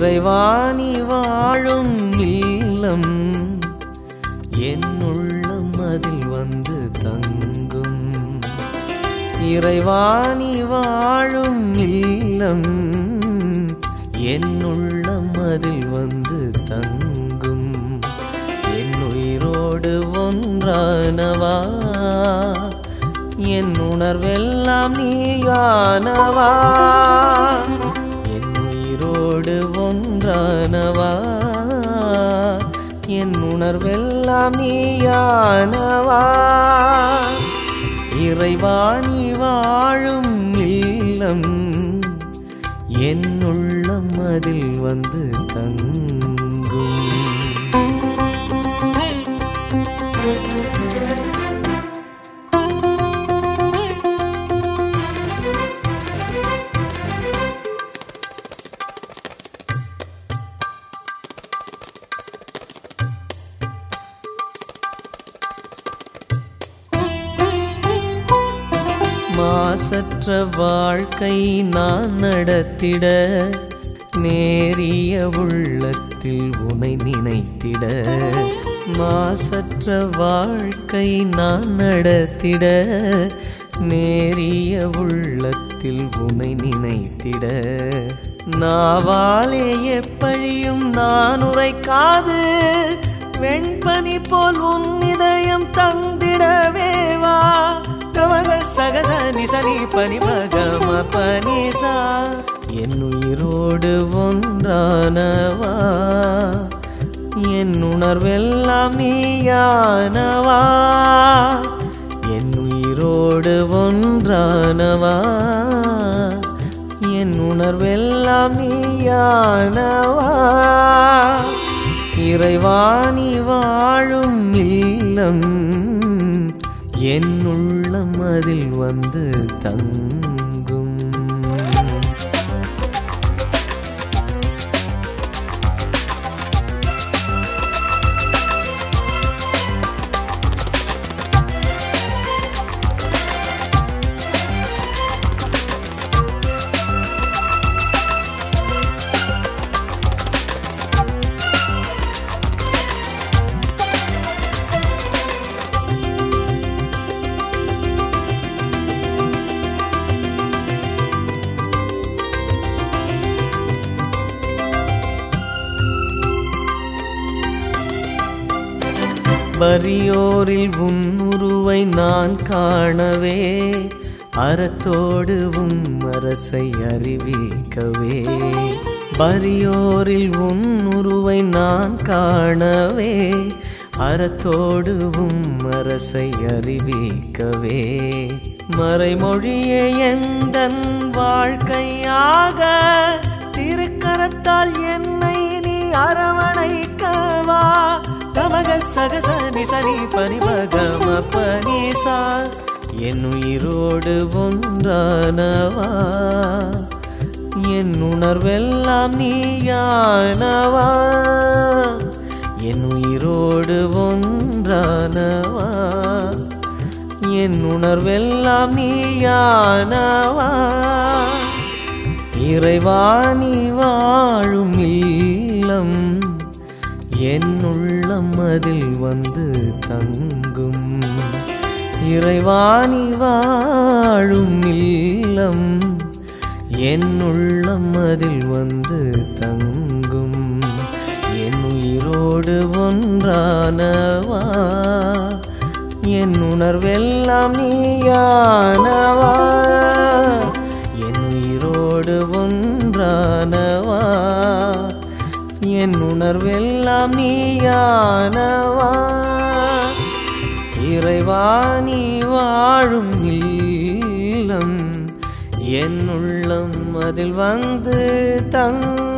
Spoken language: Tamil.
இறைவாணி வாழும் இல்லம் என் உள்ளம் அதில் வந்து தங்கும் இறைவாணி வாழும் இல்லம் என் உள்ளம் அதில் வந்து தங்கும் என் உயிரோடு ஒன்றானவா என் உணர்வெல்லாம் நீயானவா என் உயிரோடு ஒன்றானவா என் உணர்வெல்லாம் நீயானவா இறைவாணி வாழும் இல்லம் என் உள்ளம் அதில் வந்து தங்கும் மாசற்ற வாழ்க்கை நான் நடத்திட நேரிய உள்ளத்தில் உனை நினைத்திட மாசற்ற வாழ்க்கை நான் நடத்திட நேரிய உள்ளத்தில் உனை நினைத்திட நாவாலே எப்பழியும் நான் உரைக்காது வெண்பனி போல் உன் இதயம் தந்திடவே வா கமக சகஜ நிசனி பனி பகம பனிசா என் உயிரோடு ஒன்றானவா என் உணர்வெல்லாம் நீயானவா என் உயிரோடு ஒன்றானவா என் உணர்வெல்லாம் நீயானவா இறைவாணி வாழும் இல்லம் என் உள்ளம் அதில் வந்து தங்கும் வரியோரில் உன் உருவை நான் காணவே அறத்தோடு உம் அரசை அறிவிக்கவே வரியோரில் உன் உருவை நான் காணவே அறத்தோடு உம் அரசை அறிவிக்கவே மறைமொழியே எந்தன் வாழ்க்கையாக திருக்கரத்தால் என்னை நீ அரவணைக்கவா கமக சகச நிசனி பனிமகம பனிசா என் உயிரோடு ஒன்றானவா என் உணர்வெல்லாம் நீயானவா என் உயிரோடு ஒன்றானவா என் உணர்வெல்லாம் நீயானவா இறைவாணி வாழும் இல்லம் என் உள்ளம் அதில் வந்து தங்கும் இறைவாணி வாழும் இல்லம் என் உள்ளம் அதில் வந்து தங்கும் என் உயிரோடு ஒன்றானவா என் உணர்வெல்லாம் நீயானவா என் உயிரோடு ஒன்றானவா என் உணர்வெல்லாம் நீயானவா இறைவாணி வாழும் இல்லம் என் உள்ளம் அதில் வந்து தங்க